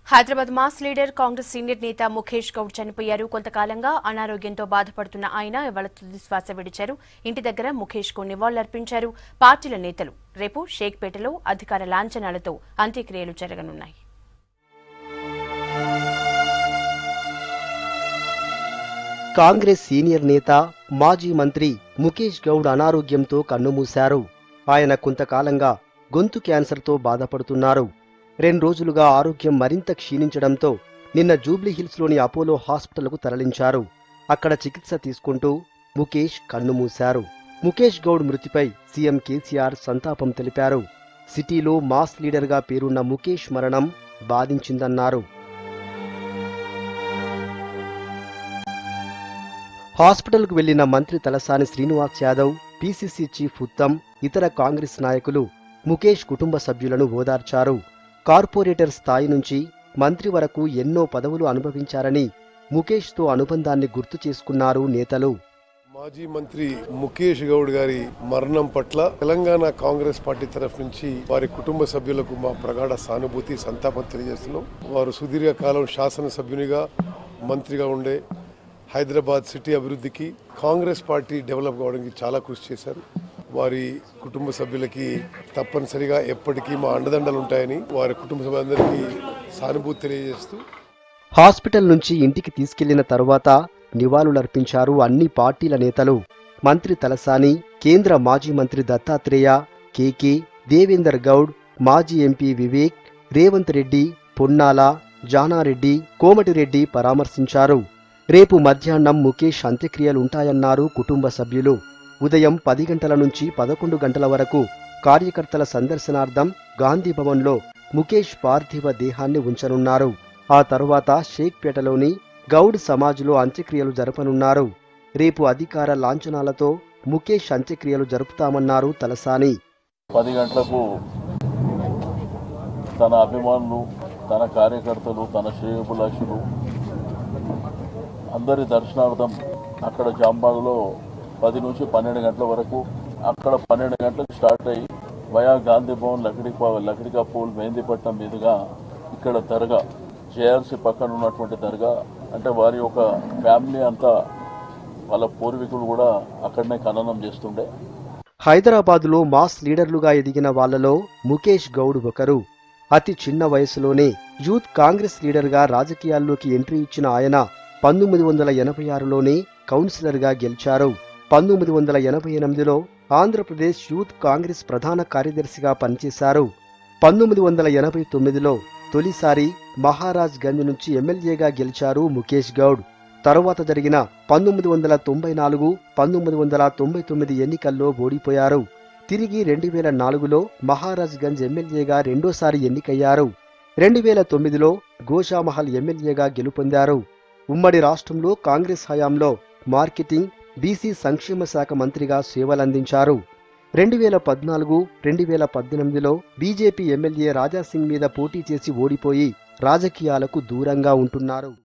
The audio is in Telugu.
Hyderabad mass leader Congress senior నేత ముఖేష్ గౌడ్ చనిపోయారు కొంతకాలంగా అనారోగ్యంతో బాధపడుతున్న ఆయన ఇవాళ తుది శ్వాస విడిచారు ఇంటి దగ్గర ముఖేష్ కు నివాళులర్పించారు పార్టీల నేతలు రేపు షేక్పేటలో అధికార లాంఛనాలతో అంత్యక్రియలు జరగనున్నాయి కాంగ్రెస్ సీనియర్ నేత మాజీ మంత్రి ముఖేష్ గౌడ్ అనారోగ్యంతో కన్నుమూశారు ఆయన కొంతకాలంగా గొంతు క్యాన్సర్తో బాధపడుతున్నారు రెండు రోజులుగా ఆరోగ్యం మరింత క్షీణించడంతో నిన్న జూబ్లీహిల్స్లోని అపోలో హాస్పిటల్కు తరలించారు అక్కడ చికిత్స తీసుకుంటూ ముఖేష్ కన్నుమూశారు ముఖేష్ గౌడ్ మృతిపై సీఎం కేసీఆర్ సంతాపం తెలిపారు సిటీలో మాస్ లీడర్గా పేరున్న ముఖేష్ మరణం బాధించిందన్నారు హాస్పిటల్కు వెళ్లిన మంత్రి తలసాని శ్రీనివాస్ యాదవ్ పీసీసీ చీఫ్ ఉత్తమ్ ఇతర కాంగ్రెస్ నాయకులు ముఖేష్ కుటుంబ సభ్యులను ఓదార్చారు కార్పొరేటర్ స్థాయి నుంచి మంత్రి వరకు ఎన్నో పదవులు అనుభవించారని ముఖేష్తో అనుబంధాన్ని గుర్తు చేసుకున్నారు నేతలు మాజీ మంత్రి ముఖేష్ గౌడ్ గారి మరణం పట్ల తెలంగాణ కాంగ్రెస్ పార్టీ తరఫు నుంచి వారి కుటుంబ సభ్యులకు మా ప్రగాఢ సానుభూతి సంతాపం తెలియజేస్తున్నాం వారు సుదీర్ఘ కాలం శాసనసభ్యునిగా మంత్రిగా ఉండే హైదరాబాద్ సిటీ అభివృద్ధికి కాంగ్రెస్ పార్టీ డెవలప్ కావడానికి చాలా కృషి చేశారు వారి కుటుంబ సభ్యులకి తప్పనిసరిగా ఎప్పటికీ మా అండదండలు ఉంటాయని వారి కుటుంబ సభ్యులందరికీ సానుభూతి తెలియజేస్తూ హాస్పిటల్ నుంచి ఇంటికి తీసుకెళ్లిన తరువాత నివాళులర్పించారు అన్ని పార్టీల నేతలు మంత్రి తలసాని కేంద్ర మాజీ మంత్రి దత్తాత్రేయ కేకే దేవేందర్ గౌడ్ మాజీ ఎంపీ వివేక్ రేవంత్ రెడ్డి పొన్నాల జానారెడ్డి కోమటిరెడ్డి పరామర్శించారు రేపు మధ్యాహ్నం ముఖేష్ అంత్యక్రియలుంటాయన్నారు కుటుంబ సభ్యులు ఉదయం పది గంటల నుంచి పదకొండు గంటల వరకు కార్యకర్తల సందర్శనార్థం గాంధీ భవన్లో ముఖేష్ పార్థివ దేహాన్ని ఉంచనున్నారు ఆ తరువాత షేక్పేటలోని గౌడ్ సమాజ్లో అంత్యక్రియలు జరపనున్నారు రేపు అధికార లాంఛనాలతో ముఖేష్ అంత్యక్రియలు జరుపుతామన్నారు తలసాని పది గంటలకు తన అభిమానులు తన కార్యకర్తలు తన శ్రేయోభిలాషులు అందరి దర్శనార్థం అక్కడ జాంబాగ్లో పది నుంచి పన్నెండు గంటల వరకు అక్కడ పన్నెండు గంటలకు స్టార్ట్ అయ్యి వయా గాంధీ భవన్ లకడి లకడికా పూల్ మెహందీపట్నం మీదుగా ఇక్కడ దర్గా జేఆర్సీ పక్కన ఉన్నటువంటి దర్గా అంటే వారి యొక్క ఫ్యామిలీ అంతా వాళ్ళ పూర్వీకులు కూడా అక్కడనే ఖననం చేస్తుండే హైదరాబాదులో మాస్ లీడర్లుగా ఎదిగిన వాళ్ళలో ముఖేష్ గౌడ్ ఒకరు అతి చిన్న వయసులోనే యూత్ కాంగ్రెస్ లీడర్గా రాజకీయాల్లోకి ఎంట్రీ ఇచ్చిన ఆయన పంతొమ్మిది వందల ఎనభై ఆరులోనే కౌన్సిలర్గా గెలిచారు పంతొమ్మిది వందల ఎనభై ఎనిమిదిలో ఆంధ్రప్రదేశ్ యూత్ కాంగ్రెస్ ప్రధాన కార్యదర్శిగా పనిచేశారు పంతొమ్మిది వందల ఎనభై తొమ్మిదిలో తొలిసారి మహారాజ్ గంజ్ నుంచి ఎమ్మెల్యేగా గెలిచారు ముఖేష్ గౌడ్ తరువాత జరిగిన పంతొమ్మిది వందల తొంభై నాలుగు పంతొమ్మిది వందల తొంభై తొమ్మిది ఎన్నికల్లో ఓడిపోయారు తిరిగి రెండు వేల నాలుగులో మహారాజ్ గంజ్ ఎమ్మెల్యేగా రెండోసారి ఎన్నికయ్యారు రెండు వేల తొమ్మిదిలో గోషామహల్ ఎమ్మెల్యేగా గెలుపొందారు ఉమ్మడి రాష్ట్రంలో కాంగ్రెస్ హయాంలో మార్కెటింగ్ బీసీ సంక్షేమ శాఖ మంత్రిగా సేవలందించారు రెండు వేల పద్నాలుగు రెండు వేల పద్దెనిమిదిలో బీజేపీ ఎమ్మెల్యే రాజాసింగ్ మీద పోటీ చేసి ఓడిపోయి రాజకీయాలకు దూరంగా ఉంటున్నారు